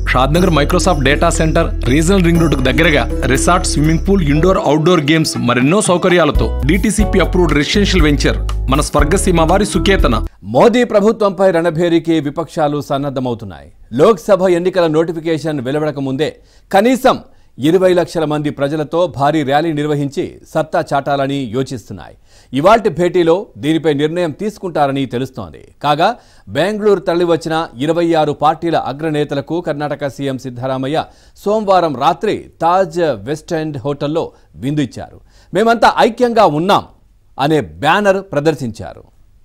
Shadnagar Microsoft data center regional ring రోడ్డుకు దగ్గరగా resort swimming pool indoor outdoor games మరెన్నో సౌకర్యాలతో డిటిసిపి అప్రూవ్డ్ రెసిడెన్షియల్ వెంచర్ మన స్వర్గసీమ వారి సుకేతన మోదీ ప్రభుత్వంపై రణభేరికి విపక్షాలు సన్నద్ధమవుతున్నాయి లోక్సభ ఎన్నికల నోటిఫికేషన్ వెలువడక ముందే కనీసం ఇరవై లక్షల మంది ప్రజలతో భారీ ర్యాలీ నిర్వహించి సత్తా చాటాలని యోచిస్తున్నాయి ఇవాల్టి భేటీలో దీనిపై నిర్ణయం తీసుకుంటారని తెలుస్తోంది కాగా బెంగళూరు తరలివచ్చిన ఇరవై ఆరు పార్టీల అగ్రనేతలకు కర్ణాటక సీఎం సిద్ధరామయ్య సోమవారం రాత్రి తాజ్ వెస్ట్ ఎండ్ హోటల్లో విందు ఇచ్చారు మేమంతా ఐక్యంగా ఉన్నాం అనే బ్యానర్ ప్రదర్శించారు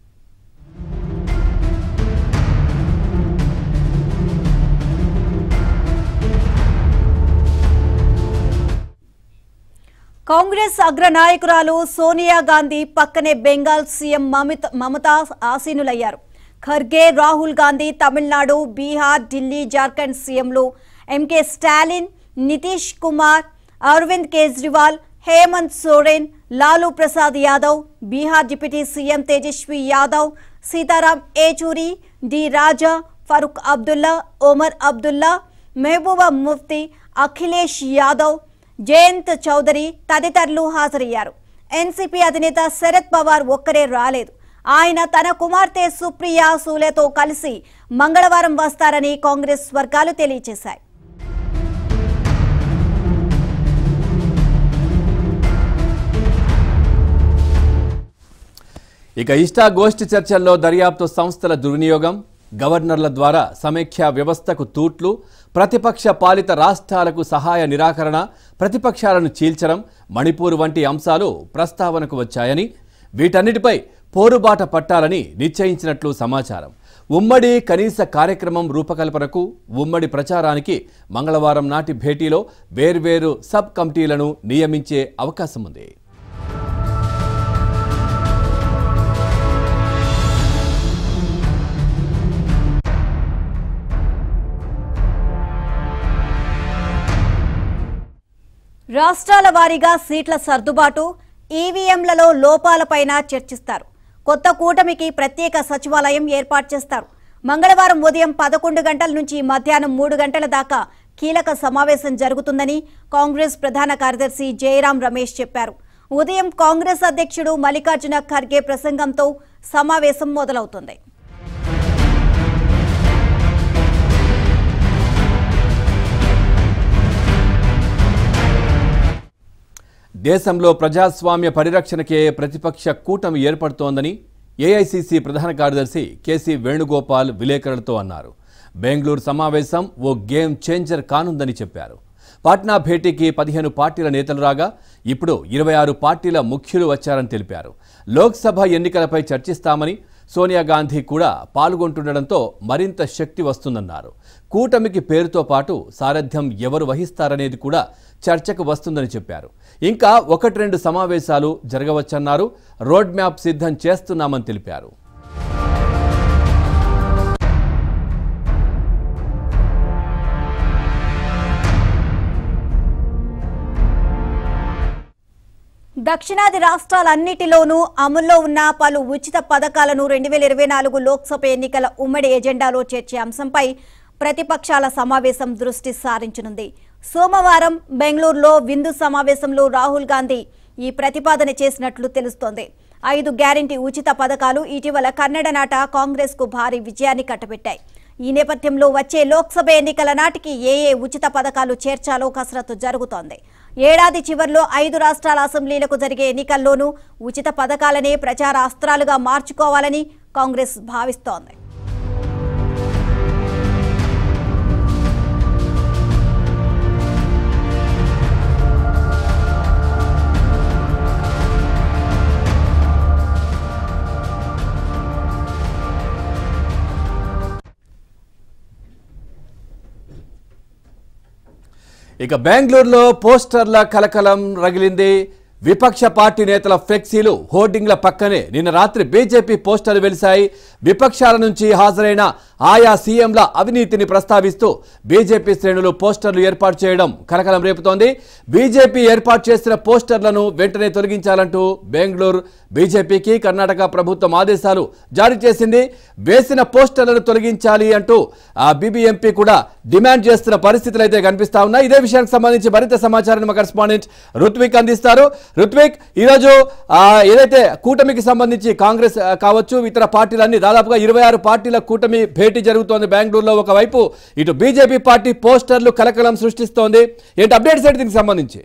కాంగ్రెస్ అగ్రనాయకురాలు సోనియా గాంధీ పక్కనే బెంగాల్ సీఎం మమిత మమతా ఆసీనులయ్యారు ఖర్గే రాహుల్ గాంధీ తమిళనాడు బీహార్ ఢిల్లీ జార్ఖండ్ సీఎంలు MK Stalin Nitish Kumar Arvind Kejriwal Hemant Soren Lalu Prasad Yadav Bihar deputy CM Tejashwi Yadav Sitaram Yechury D Raja Farooq Abdullah Omar Abdullah Mehbooba Mufti Akhilesh Yadav Jayant Chaudhary తదితరులు హాజరయ్యారు ఎన్సీపీ అధినేత శరద్ పవార్ ఒక్కరే రాలేదు ఆయన తన కుమార్తె సుప్రియా సూలేతో కలిసి మంగళవారం వస్తారని కాంగ్రెస్ వర్గాలు తెలియజేశాయి ఇక ఇష్టాగోష్ఠి చర్చల్లో దర్యాప్తు సంస్థల దుర్వినియోగం గవర్నర్ల ద్వారా సమైక్య వ్యవస్థకు తూట్లు ప్రతిపక్ష పాలిత రాష్ట్రాలకు సహాయ నిరాకరణ ప్రతిపక్షాలను చీల్చడం మణిపూర్ వంటి అంశాలు ప్రస్తావనకు వచ్చాయని వీటన్నిటిపై పోరుబాట పట్టాలని నిశ్చయించినట్లు సమాచారం ఉమ్మడి కనీస కార్యక్రమం రూపకల్పనకు ఉమ్మడి ప్రచారానికి మంగళవారం నాటి భేటీలో వేర్వేరు సబ్ కమిటీలను నియమించే అవకాశం ఉంది రాష్ట్రాల వారీగా సీట్ల సర్దుబాటు ఈవీఎంలలో లోపాలపైన చర్చిస్తారు కొత్త కూటమికి ప్రత్యేక సచివాలయం ఏర్పాటు చేస్తారు మంగళవారం ఉదయం పదకొండు గంటల నుంచి మధ్యాహ్నం మూడు గంటల దాకా కీలక సమావేశం జరుగుతుందని కాంగ్రెస్ ప్రధాన కార్యదర్శి జయరాం రమేష్ చెప్పారు ఉదయం కాంగ్రెస్ అధ్యక్షుడు మల్లికార్జున ఖర్గే ప్రసంగంతో సమావేశం మొదలవుతుంది దేశంలో ప్రజాస్వామ్య పరిరక్షణకే ప్రతిపక్ష కూటమి ఏర్పడుతోందని ఏఐసిసి ప్రధాన కార్యదర్శి కేసీ వేణుగోపాల్ విలేకరులతో అన్నారు బెంగళూరు సమావేశం ఓ గేమ్ చేంజర్ కానుందని చెప్పారు పాట్నా భేటీకి పదిహేను పార్టీల నేతలు రాగా ఇప్పుడు ఇరవై ఆరు పార్టీల ముఖ్యులు వచ్చారని తెలిపారు లోక్సభ ఎన్నికలపై చర్చిస్తామని సోనియా గాంధీ కూడా పాల్గొంటుండడంతో మరింత శక్తి వస్తుందన్నారు కూటమికి పేరుతో పాటు సారథ్యం ఎవరు వహిస్తారనేది కూడా చర్చకు వస్తుందని చెప్పారు ఇంకా ఒకటి రెండు సమావేశాలు జరగవచ్చన్నారు రోడ్ మ్యాప్ సిద్ధం చేస్తున్నామని తెలిపారు దక్షిణాది రాష్ట్రాలన్నిటిలోనూ అమల్లో ఉన్న పలు ఉచిత పథకాలను రెండు వేల ఇరవై నాలుగు లోక్సభ ఎన్నికల ఉమ్మడి ఎజెండాలో చేర్చే అంశంపై ప్రతిపక్షాల సమావేశం దృష్టి సారించనుంది సోమవారం బెంగళూరులో విందు సమావేశంలో రాహుల్ గాంధీ ఈ ప్రతిపాదన చేసినట్లు తెలుస్తోంది ఐదు గ్యారంటీ ఉచిత పథకాలు ఇటీవల కన్నడ నాట కాంగ్రెస్ కు భారీ విజయాన్ని కట్టబెట్టాయి ఈ నేపథ్యంలో వచ్చే లోక్సభ ఎన్నికల నాటికి ఏ ఏ ఉచిత పథకాలు చేర్చాలో కసరత్తు జరుగుతోంది ఏడాది చివర్లో ఐదు రాష్ట్రాల అసెంబ్లీలకు జరిగే ఎన్నికల్లోనూ ఉచిత పథకాలనే ప్రచార అస్త్రాలుగా మార్చుకోవాలని కాంగ్రెస్ భావిస్తోంది ఇక బెంగళూరులో పోస్టర్ల కలకలం రగిలింది విపక్ష పార్టీ నేతల ఫ్లెక్సీలు హోర్డింగ్ల పక్కనే నిన్న రాత్రి బీజేపీ పోస్టర్లు వెలిశాయి విపక్షాల నుంచి హాజరైన ఆయా సీఎంల అవినీతిని ప్రస్తావిస్తూ బీజేపీ శ్రేణులు పోస్టర్లు ఏర్పాటు చేయడం కలకలం రేపుతోంది బీజేపీ ఏర్పాటు చేసిన పోస్టర్లను వెంటనే తొలగించాలంటూ బెంగళూరు బీజేపీకి కర్ణాటక ప్రభుత్వం ఆదేశాలు జారీ చేసింది వేసిన పోస్టర్లను తొలగించాలి అంటూ ఆ బీబీఎంపీ కూడా డిమాండ్ చేస్తున్న పరిస్థితులు అయితే కనిపిస్తా ఉన్నాయి ఇదే విషయానికి సంబంధించి మరింత సమాచారాన్ని మా కరెస్పాండెంట్ రుత్విక్ అందిస్తారు రుత్విక్ ఈరోజు ఆ, ఏదైతే కూటమికి సంబంధించి కాంగ్రెస్ ఆ, కావచ్చు ఇతర పార్టీలన్నీ దాదాపుగా ఇరవై ఆరు పార్టీల కూటమి భేటీ జరుగుతోంది బెంగళూరులో ఒకవైపు ఇటు బీజేపీ పార్టీ పోస్టర్లు కలకలం సృష్టిస్తోంది ఏంటి అప్డేట్స్ ఏంటి దీనికి సంబంధించి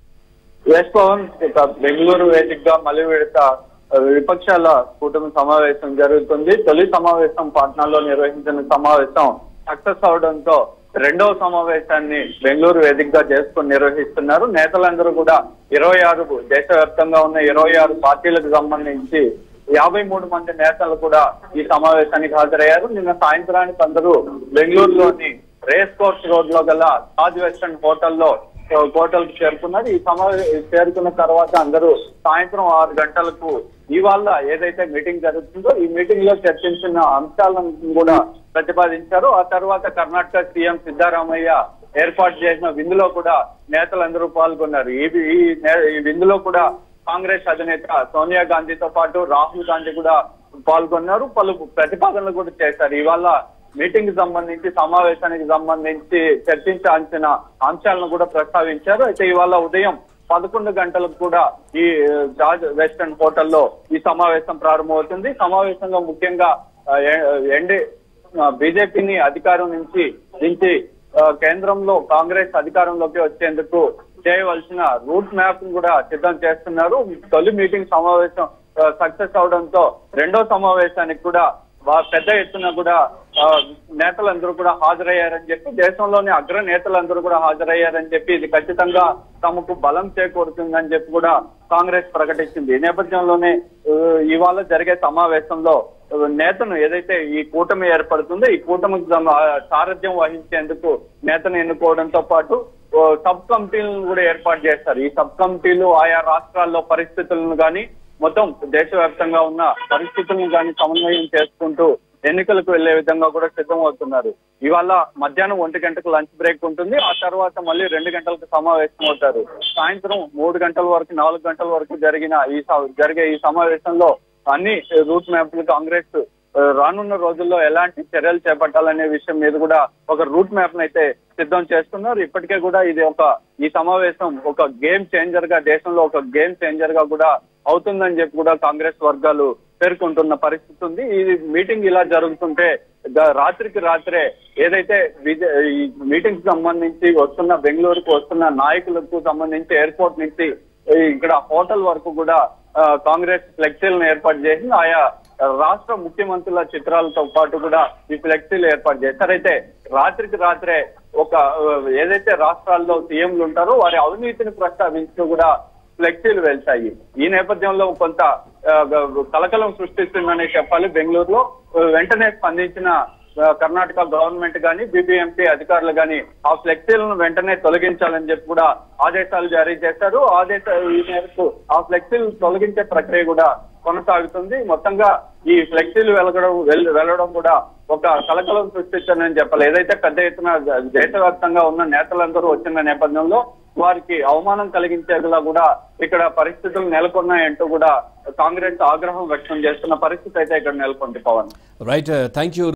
ఎస్ పవన్ ఇక బెంగళూరు వేదికగా మళ్ళీ విడత విపక్షాల కూటమి సమావేశం జరుగుతుంది తొలి సమావేశం పాట్నాలో నిర్వహించిన సమావేశం సక్సెస్ అవడంతో రెండవ సమావేశాన్ని బెంగళూరు వేదికగా చేసుకుని నిర్వహిస్తున్నారు నేతలందరూ కూడా ఇరవై ఆరు దేశవ్యాప్తంగా ఉన్న ఇరవై ఆరు పార్టీలకు సంబంధించి యాభై మూడు మంది నేతలు కూడా ఈ సమావేశానికి హాజరయ్యారు నిన్న సాయంత్రానికి అందరూ బెంగళూరులోని రేస్ కోర్స్ రోడ్ లో గల తాజ్ వెస్టర్న్ హోటల్లో హోటల్ కి చేరుకున్నారు ఈ సమావే చేరుకున్న తర్వాత అందరూ సాయంత్రం ఆరు గంటలకు ఇవాళ ఏదైతే మీటింగ్ జరుగుతుందో ఈ మీటింగ్ లో చర్చించిన అంశాలను కూడా ప్రతిపాదించారు ఆ తర్వాత కర్ణాటక సీఎం సిద్ధారామయ్య ఏర్పాటు చేసిన విందులో కూడా నేతలందరూ పాల్గొన్నారు ఈ ఈ నే- ఈ విందులో కూడా కాంగ్రెస్ అధినేత సోనియా గాంధీతో పాటు రాహుల్ గాంధీ కూడా పాల్గొన్నారు పలు ప్రతిపాదనలు కూడా చేశారు ఇవాళ మీటింగ్ కి సంబంధించి సమావేశానికి సంబంధించి చర్చించాల్సిన అంశాలను కూడా ప్రస్తావించారు అయితే ఇవాళ ఉదయం పదకొండు గంటలకు కూడా ఈ జార్జ్ వెస్టర్న్ హోటల్లో ఈ సమావేశం ప్రారంభమవుతుంది సమావేశంలో ముఖ్యంగా ఆ, ఎ- ఎన్డీ బీజేపీని అధికారం నుంచి దించి ఆ, కేంద్రంలో కాంగ్రెస్ అధికారంలోకి వచ్చేందుకు చేయవలసిన రూట్ మ్యాప్ కూడా సిద్ధం చేస్తున్నారు తొలి మీటింగ్ సమావేశం సక్సెస్ అవడంతో రెండో సమావేశానికి కూడా బా- పెద్ద ఎత్తున కూడా ఆ, నేతలందరూ కూడా హాజరయ్యారని చెప్పి దేశంలోని అగ్ర నేతలందరూ కూడా హాజరయ్యారని చెప్పి ఇది ఖచ్చితంగా తమకు బలం చేకూరుతుందని చెప్పి కూడా కాంగ్రెస్ ప్రకటించింది ఈ నేపథ్యంలోనే ఆ, ఇవాళ జరిగే సమావేశంలో ఆ, నేతను ఏదైతే ఈ కూటమి ఏర్పడుతుందో ఈ కూటమికి సం- ఆ, సారథ్యం వహించేందుకు నేతను ఎన్నుకోవడంతో పాటు ఓ సబ్ కమిటీలను కూడా ఏర్పాటు చేస్తారు ఈ సబ్ కమిటీలు ఆయా రాష్ట్రాల్లో పరిస్థితులను కానీ మొత్తం దేశవ్యాప్తంగా ఉన్న పరిస్థితులను కానీ సమన్వయం చేసుకుంటూ ఎన్నికలకు వెళ్లే విధంగా కూడా సిద్ధం అవుతున్నారు ఇవాళ మధ్యాహ్నం ఒంటి గంటకు లంచ్ బ్రేక్ ఉంటుంది ఆ తర్వాత మళ్ళీ రెండు గంటలకు సమావేశం అవుతారు సాయంత్రం మూడు గంటల వరకు నాలుగు గంటల వరకు జరిగిన ఈ స- జరిగే ఈ సమావేశంలో అన్ని రూట్ మ్యాప్లు కాంగ్రెస్ ఆ, రానున్న రోజుల్లో ఎలాంటి చర్యలు చేపట్టాలనే విషయం మీద కూడా ఒక రూట్ మ్యాప్ అయితే సిద్ధం చేస్తున్నారు ఇప్పటికే కూడా ఇది ఒక ఈ సమావేశం ఒక గేమ్ చేంజర్ గా దేశంలో ఒక గేమ్ చేంజర్ గా కూడా అవుతుందని చెప్పి కూడా కాంగ్రెస్ వర్గాలు పేర్కొంటున్న పరిస్థితి ఉంది ఈ మీటింగ్ ఇలా జరుగుతుంటే ద- రాత్రికి రాత్రే ఏదైతే బీజే ఈ మీటింగ్ కి సంబంధించి వస్తున్న బెంగళూరుకు వస్తున్న నాయకులకు సంబంధించి ఎయిర్పోర్ట్ నుంచి ఈ ఇక్కడ హోటల్ వరకు కూడా ఆ, కాంగ్రెస్ ఫ్లెక్సీలను ఏర్పాటు చేసి ఆయా రాష్ట్ర ముఖ్యమంత్రుల చిత్రాలతో పాటు కూడా ఈ ఫ్లెక్సీలు ఏర్పాటు చేశారు అయితే రాత్రికి రాత్రే ఒక ఆ, ఏదైతే రాష్ట్రాల్లో సీఎంలు ఉంటారో వారి అవినీతిని ప్రస్తావించు కూడా ఫ్లెక్సీలు వెళ్తాయి ఈ నేపథ్యంలో కొంత ఆ, గ- కలకలం సృష్టిస్తుందని చెప్పాలి బెంగళూరులో ఆ, వెంటనే స్పందించిన ఆ, కర్ణాటక గవర్నమెంట్ గాని బీబీఎంపీ అధికారులు గాని ఆ ఫ్లెక్సీలను వెంటనే తొలగించాలని చెప్పి కూడా ఆదేశాలు జారీ చేశారు ఆదేశాలు ఈ మేరకు ఆ ఫ్లెక్సీలు తొలగించే ప్రక్రియ కూడా కొనసాగుతుంది మొత్తంగా ఈ ఫ్లెక్సీలు వెలగడం వెల్- వెళ్ళడం కూడా ఒక కలకలం సృష్టించాలని చెప్పాలి ఏదైతే పెద్ద ఎత్తున దేశవ్యాప్తంగా ఉన్న నేతలందరూ వచ్చిన నేపథ్యంలో వారికి అవమానం కలిగించేలా కూడా ఇక్కడ పరిస్థితులు నెలకొన్నాయంటూ కూడా కాంగ్రెస్ ఆగ్రహం వ్యక్తం చేస్తున్న పరిస్థితి అయితే ఇక్కడ నెలకొంది పవన్ రైట్ థ్యాంక్ యూ